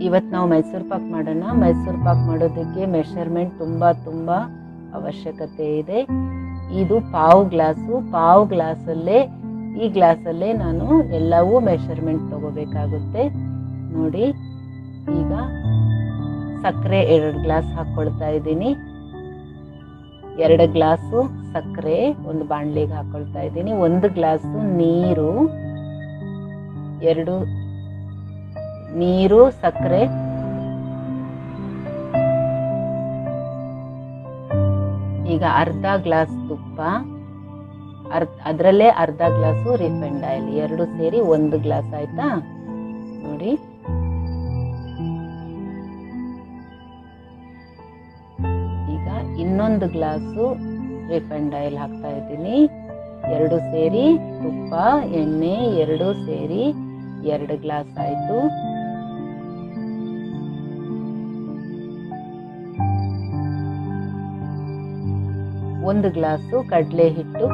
ಇವತ್ತು ನಾವು ಮೈಸೂರು ಪಾಕ್ ಮಾಡೋಣ ಮೈಸೂರು ಪಾಕ್ ಮಾಡೋದಕ್ಕೆ ಮೆಷರ್ಮೆಂಟ್ ತುಂಬ ತುಂಬ ಅವಶ್ಯಕತೆ ಇದೆ ಇದು ಪಾವು ಗ್ಲಾಸು ಪಾವು ಗ್ಲಾಸಲ್ಲೇ ಈ ಗ್ಲಾಸಲ್ಲೇ ನಾನು ಎಲ್ಲವೂ ಮೆಷರ್ಮೆಂಟ್ ತಗೋಬೇಕಾಗುತ್ತೆ ನೋಡಿ ಈಗ ಸಕ್ಕರೆ ಎರಡು ಗ್ಲಾಸ್ ಹಾಕ್ಕೊಳ್ತಾ ಇದ್ದೀನಿ ಎರಡು ಗ್ಲಾಸು ಸಕ್ಕರೆ ಒಂದು ಬಾಣಲಿಗೆ ಹಾಕ್ಕೊಳ್ತಾ ಇದ್ದೀನಿ ಒಂದು ಗ್ಲಾಸು ನೀರು ಎರಡು ನೀರು ಸಕ್ಕರೆ ಈಗ ಅರ್ಧ ಗ್ಲಾಸ್ ತುಪ್ಪ ಅರ್ಧ ಅದರಲ್ಲೇ ಅರ್ಧ ಗ್ಲಾಸು ರಿಫೈಂಡ್ ಆಯಿಲ್ ಎರಡು ಸೇರಿ ಒಂದು ಗ್ಲಾಸ್ ಆಯ್ತಾ ನೋಡಿ ಈಗ ಇನ್ನೊಂದು ಗ್ಲಾಸು ರಿಫೈಂಡ್ ಆಯಿಲ್ ಹಾಕ್ತಾ ಇದ್ದೀನಿ ಎರಡು ಸೇರಿ ತುಪ್ಪ ಎಣ್ಣೆ ಎರಡು ಸೇರಿ ಎರಡು ಗ್ಲಾಸ್ ಆಯಿತು ಒಂದು ಗ್ಲಾಸು ಕಡಲೆ ಹಿಟ್ಟು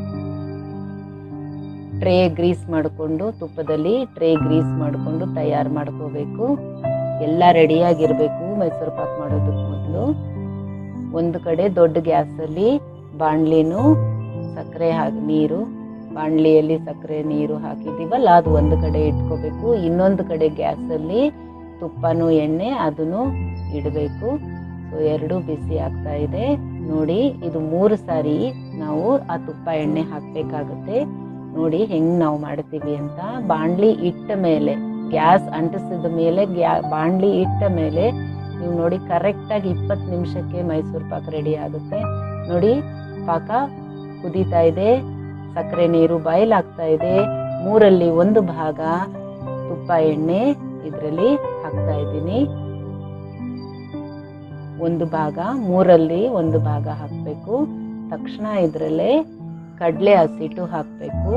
ಟ್ರೇ ಗ್ರೀಸ್ ಮಾಡಿಕೊಂಡು ತುಪ್ಪದಲ್ಲಿ ಟ್ರೇ ಗ್ರೀಸ್ ಮಾಡಿಕೊಂಡು ತಯಾರು ಮಾಡ್ಕೋಬೇಕು ಎಲ್ಲ ರೆಡಿಯಾಗಿರಬೇಕು ಮೈಸೂರು ಪಾಕ್ ಮಾಡೋದಕ್ಕೆ ಮೊದಲು ಒಂದು ಕಡೆ ದೊಡ್ಡ ಗ್ಯಾಸಲ್ಲಿ ಬಾಣಲಿನೂ ಸಕ್ಕರೆ ಹಾಕಿ ನೀರು ಬಾಣಲಿಯಲ್ಲಿ ಸಕ್ಕರೆ ನೀರು ಹಾಕಿದ್ದೀವಲ್ಲ ಅದು ಒಂದು ಕಡೆ ಇಟ್ಕೋಬೇಕು ಇನ್ನೊಂದು ಕಡೆ ಗ್ಯಾಸಲ್ಲಿ ತುಪ್ಪನೂ ಎಣ್ಣೆ ಅದನ್ನು ಇಡಬೇಕು ಸೊ ಎರಡು ಬಿಸಿ ಆಗ್ತಾ ಇದೆ ನೋಡಿ ಇದು ಮೂರು ಸಾರಿ ನಾವು ಆ ತುಪ್ಪ ಎಣ್ಣೆ ಹಾಕಬೇಕಾಗುತ್ತೆ ನೋಡಿ ಹೆಂಗ್ ನಾವು ಮಾಡ್ತೀವಿ ಅಂತ ಬಾಣಲಿ ಇಟ್ಟ ಮೇಲೆ ಗ್ಯಾಸ್ ಅಂಟಿಸಿದ ಮೇಲೆ ಗ್ಯಾ ಬಾಣಲಿ ಇಟ್ಟ ಮೇಲೆ ನೀವು ನೋಡಿ ಕರೆಕ್ಟಾಗಿ ಇಪ್ಪತ್ತು ನಿಮಿಷಕ್ಕೆ ಮೈಸೂರು ಪಾಕ್ ರೆಡಿ ಆಗುತ್ತೆ ನೋಡಿ ಪಾಕ ಕುದೀತಾ ಇದೆ ಸಕ್ಕರೆ ನೀರು ಬಾಯ್ಲಾಗ್ತಾ ಇದೆ ಮೂರಲ್ಲಿ ಒಂದು ಭಾಗ ತುಪ್ಪ ಎಣ್ಣೆ ಇದರಲ್ಲಿ ಹಾಕ್ತಾ ಇದ್ದೀನಿ ಒಂದು ಭಾಗ ಮೂರಲ್ಲಿ ಒಂದು ಭಾಗ ಹಾಕಬೇಕು ತಕ್ಷಣ ಇದರಲ್ಲೇ ಕಡಲೆ ಹಸಿಟ್ಟು ಹಾಕಬೇಕು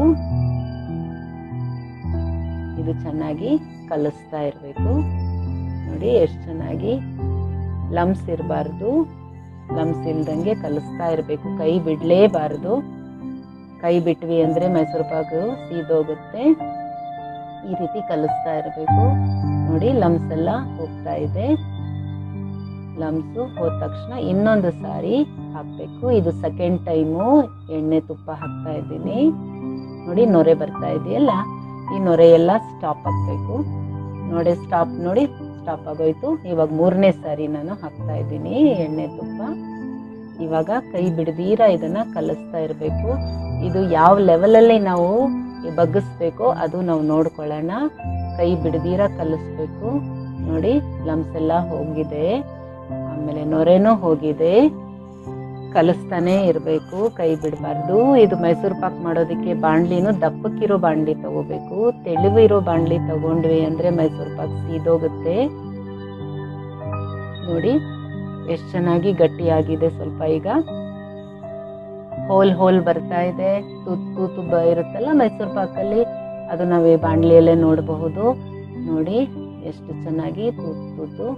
ಇದು ಚೆನ್ನಾಗಿ ಕಲಿಸ್ತಾ ಇರಬೇಕು ನೋಡಿ ಎಷ್ಟು ಚೆನ್ನಾಗಿ ಲಮ್ಸ್ ಇರಬಾರ್ದು ಲಮ್ಸ್ ಇಲ್ದಂಗೆ ಕಲಿಸ್ತಾ ಇರಬೇಕು ಕೈ ಬಿಡಲೇಬಾರ್ದು ಕೈ ಬಿಟ್ವಿ ಅಂದರೆ ಮೈಸೂರು ಪಾಕು ಸೀದೋಗುತ್ತೆ ಈ ರೀತಿ ಕಲಿಸ್ತಾ ಇರಬೇಕು ನೋಡಿ ಲಮ್ಸ್ ಎಲ್ಲ ಹೋಗ್ತಾ ಇದೆ ಲಮ್ಸು ಹೋದ ತಕ್ಷಣ ಇನ್ನೊಂದು ಸಾರಿ ಹಾಕಬೇಕು ಇದು ಸೆಕೆಂಡ್ ಟೈಮು ಎಣ್ಣೆ ತುಪ್ಪ ಹಾಕ್ತಾ ಇದ್ದೀನಿ ನೋಡಿ ನೊರೆ ಬರ್ತಾ ಇದೆಯಲ್ಲ ಈ ನೊರೆ ಎಲ್ಲ ಸ್ಟಾಪ್ ಆಗಬೇಕು ನೋಡಿ ಸ್ಟಾಪ್ ನೋಡಿ ಸ್ಟಾಪ್ ಆಗೋಯ್ತು ಇವಾಗ ಮೂರನೇ ಸಾರಿ ನಾನು ಹಾಕ್ತಾ ಇದ್ದೀನಿ ಎಣ್ಣೆ ತುಪ್ಪ ಇವಾಗ ಕೈ ಬಿಡದೀರ ಇದನ್ನ ಕಲಿಸ್ತಾ ಇರಬೇಕು ಇದು ಯಾವ ಲೆವೆಲಲ್ಲಿ ನಾವು ಬಗ್ಗಿಸ್ಬೇಕೋ ಅದು ನಾವು ನೋಡ್ಕೊಳ್ಳೋಣ ಕೈ ಬಿಡದೀರ ಕಲಿಸ್ಬೇಕು ನೋಡಿ ಲಮ್ಸ್ ಎಲ್ಲ ಹೋಗಿದೆ ಆಮೇಲೆ ನೊರೆನೂ ಹೋಗಿದೆ ಕಲಿಸ್ತಾನೆ ಇರಬೇಕು ಕೈ ಬಿಡಬಾರ್ದು ಇದು ಮೈಸೂರು ಪಾಕ್ ಮಾಡೋದಕ್ಕೆ ಬಾಣಲಿನೂ ದಪ್ಪಕ್ಕಿರೋ ಬಾಣಲಿ ತಗೋಬೇಕು ತೆಳುವು ಇರೋ ಬಾಣಲಿ ತಗೊಂಡ್ವಿ ಅಂದ್ರೆ ಮೈಸೂರು ಪಾಕ್ ಸೀದೋಗುತ್ತೆ ನೋಡಿ ಎಷ್ಟು ಚೆನ್ನಾಗಿ ಗಟ್ಟಿಯಾಗಿದೆ ಸ್ವಲ್ಪ ಈಗ ಹೋಲ್ ಹೋಲ್ ಬರ್ತಾ ಇದೆ ತೂತು ತೂತು ಬ ಇರುತ್ತಲ್ಲ ಮೈಸೂರು ಪಾಕಲ್ಲಿ ಅದು ನಾವು ಈ ಬಾಣಲಿಯಲ್ಲೇ ನೋಡಬಹುದು ನೋಡಿ ಎಷ್ಟು ಚೆನ್ನಾಗಿ ತೂತು ತೂತು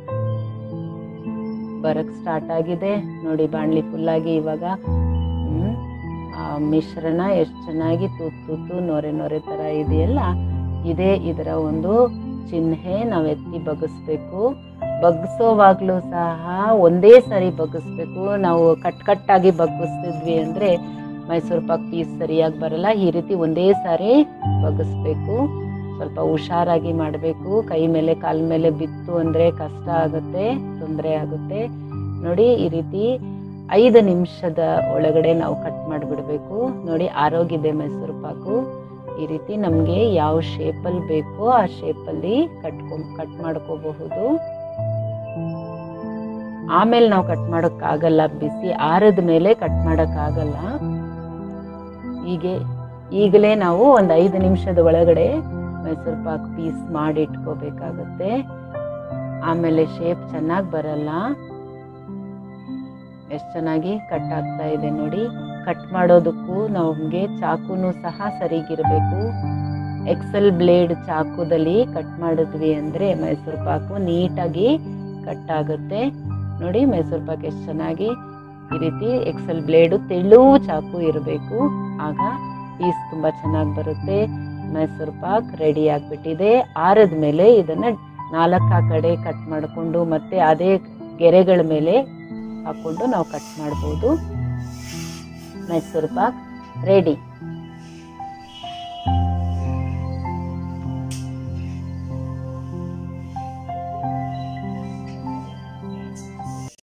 ಬರಕ್ ಸ್ಟಾರ್ಟ್ ಆಗಿದೆ ನೋಡಿ ಬಾಣಲಿ ಫುಲ್ಲಾಗಿ ಇವಾಗ ಹ್ಮ್, ಆ ಮಿಶ್ರಣ ಎಷ್ಟು ಚೆನ್ನಾಗಿ ತೂತು ತೂತು ನೊರೆ ನೊರೆ ಥರ ಇದೆಯಲ್ಲ ಇದೇ ಇದರ ಒಂದು ಚಿಹ್ನೆ ನಾವು ಎತ್ತಿ ಬಗ್ಗಿಸ್ಬೇಕು ಬಗ್ಗಿಸೋವಾಗ್ಲೂ ಸಹ ಒಂದೇ ಸಾರಿ ಬಗ್ಗಿಸ್ಬೇಕು ನಾವು ಕಟ್ ಕಟ್ಟಾಗಿ ಬಗ್ಗಿಸ್ತಿದ್ವಿ ಅಂದರೆ ಮೈಸೂರು ಪಾಕ್ ಪೀಸ್ ಸರಿಯಾಗಿ ಬರಲ್ಲ ಈ ರೀತಿ ಒಂದೇ ಸಾರಿ ಬಗ್ಗಿಸ್ಬೇಕು ಸ್ವಲ್ಪ ಹುಷಾರಾಗಿ ಮಾಡಬೇಕು ಕೈ ಮೇಲೆ ಕಾಲ ಮೇಲೆ ಬಿತ್ತು ಅಂದರೆ ಕಷ್ಟ ಆಗುತ್ತೆ ತೊಂದರೆ ಆಗುತ್ತೆ ನೋಡಿ ಈ ರೀತಿ ಐದು ನಿಮಿಷದ ಒಳಗಡೆ ನಾವು ಕಟ್ ಮಾಡಿಬಿಡ್ಬೇಕು ನೋಡಿ ಆರೋಗಿದೆ ಮೈಸೂರು ಪಾಕು ಈ ರೀತಿ ನಮಗೆ ಯಾವ ಶೇಪಲ್ಲಿ ಬೇಕೋ ಆ ಶೇಪಲ್ಲಿ ಕಟ್ಕೊ ಕಟ್ ಮಾಡ್ಕೋಬಹುದು ಆಮೇಲೆ ನಾವು ಕಟ್ ಮಾಡೋಕ್ಕಾಗಲ್ಲ ಬಿಸಿ ಆರದ ಮೇಲೆ ಕಟ್ ಮಾಡೋಕ್ಕಾಗಲ್ಲ ಹೀಗೆ ಈಗಲೇ ನಾವು ಒಂದು ಐದು ನಿಮಿಷದ ಒಳಗಡೆ ಮೈಸೂರು ಪಾಕ್ ಪೀಸ್ ಮಾಡಿ ಇಟ್ಕೋಬೇಕಾಗುತ್ತೆ ಆಮೇಲೆ ಶೇಪ್ ಚೆನ್ನಾಗಿ ಬರಲ್ಲ ಎಷ್ಟು ಚೆನ್ನಾಗಿ ಕಟ್ ಆಗ್ತಾ ಇದೆ ನೋಡಿ ಕಟ್ ಮಾಡೋದಕ್ಕೂ ನಮಗೆ ಚಾಕುನು ಸಹ ಸರಿಗಿರಬೇಕು ಎಕ್ಸೆಲ್ ಬ್ಲೇಡ್ ಚಾಕುದಲ್ಲಿ ಕಟ್ ಮಾಡಿದ್ವಿ ಅಂದರೆ ಮೈಸೂರು ಪಾಕು ನೀಟಾಗಿ ಕಟ್ ಆಗುತ್ತೆ ನೋಡಿ ಮೈಸೂರು ಪಾಕ್ ಎಷ್ಟು ಚೆನ್ನಾಗಿ ಈ ರೀತಿ ಎಕ್ಸೆಲ್ ಬ್ಲೇಡು ತೆಳು ಚಾಕು ಇರಬೇಕು ಆಗ ಪೀಸ್ ತುಂಬ ಚೆನ್ನಾಗಿ ಬರುತ್ತೆ ಮೈಸೂರು ಪಾಕ್ ರೆಡಿ ಆಗಿಬಿಟ್ಟಿದೆ ಆರದ ಮೇಲೆ ಇದನ್ನು ನಾಲ್ಕು ಕಡೆ ಕಟ್ ಮಾಡಿಕೊಂಡು ಮತ್ತೆ ಅದೇ ಗೆರೆಗಳ ಮೇಲೆ ಹಾಕ್ಕೊಂಡು ನಾವು ಕಟ್ ಮಾಡ್ಬೋದು ಮೈಸೂರು ಪಾಕ್ ರೆಡಿ